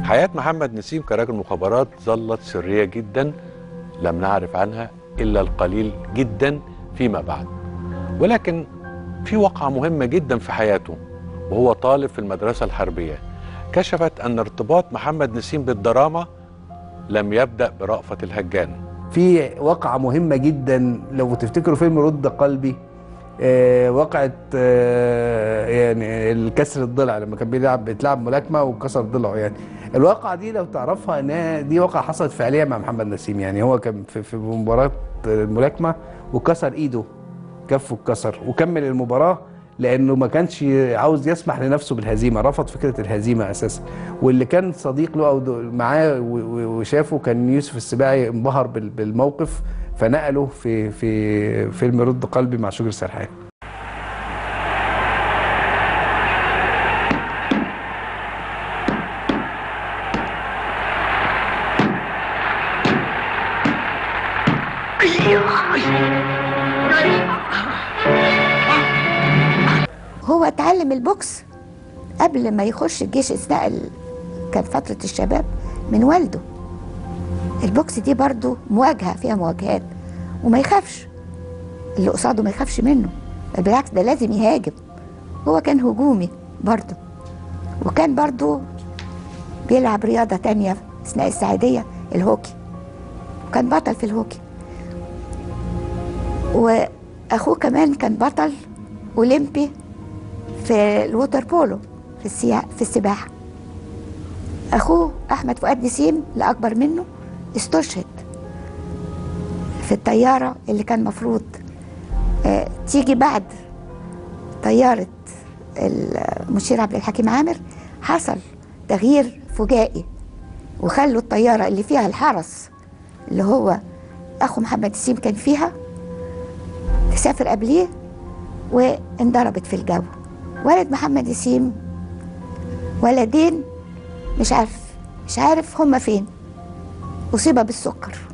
حياة محمد نسيم كراجل مخابرات ظلت سرية جدا لم نعرف عنها إلا القليل جدا فيما بعد ولكن في وقعة مهمة جدا في حياته وهو طالب في المدرسة الحربية كشفت أن ارتباط محمد نسيم بالدراما لم يبدأ برأفة الهجان في واقعة مهمة جدا لو تفتكروا فيلم رد قلبي آه وقعت آه يعني الكسر الضلع لما كان بيلعب بيتلعب ملاكمة وكسر ضلعه يعني الواقعة دي لو تعرفها انها دي واقعة حصلت فعليا مع محمد نسيم يعني هو كان في, في مباراة الملاكمة وكسر ايده كفه اتكسر وكمل المباراة لانه ما كانش عاوز يسمح لنفسه بالهزيمه رفض فكره الهزيمه اساسا واللي كان صديق له او معاه وشافه كان يوسف السباعي انبهر بالموقف فنقله في في فيلم رد قلبي مع شجر سرحان هو اتعلم البوكس قبل ما يخش الجيش اثناء ال... كان فتره الشباب من والده البوكس دي برضو مواجهه فيها مواجهات وما يخافش اللي قصاده ما يخافش منه بالعكس ده لازم يهاجم هو كان هجومي برضو وكان برضو بيلعب رياضة تانية أثناء السعيدية الهوكي وكان بطل في الهوكي وأخوه كمان كان بطل أولمبي في الووتر بولو في السيا... في السباحة أخوه أحمد فؤاد نسيم الأكبر منه استشهد في الطيارة اللي كان مفروض آه تيجي بعد طيارة المشير عبد الحكيم عامر حصل تغيير فجائي وخلوا الطيارة اللي فيها الحرس اللي هو أخو محمد نسيم كان فيها تسافر قبليه واندربت في الجو ولد محمد نسيم ولدين مش عارف مش عارف هما فين أصيب بالسكر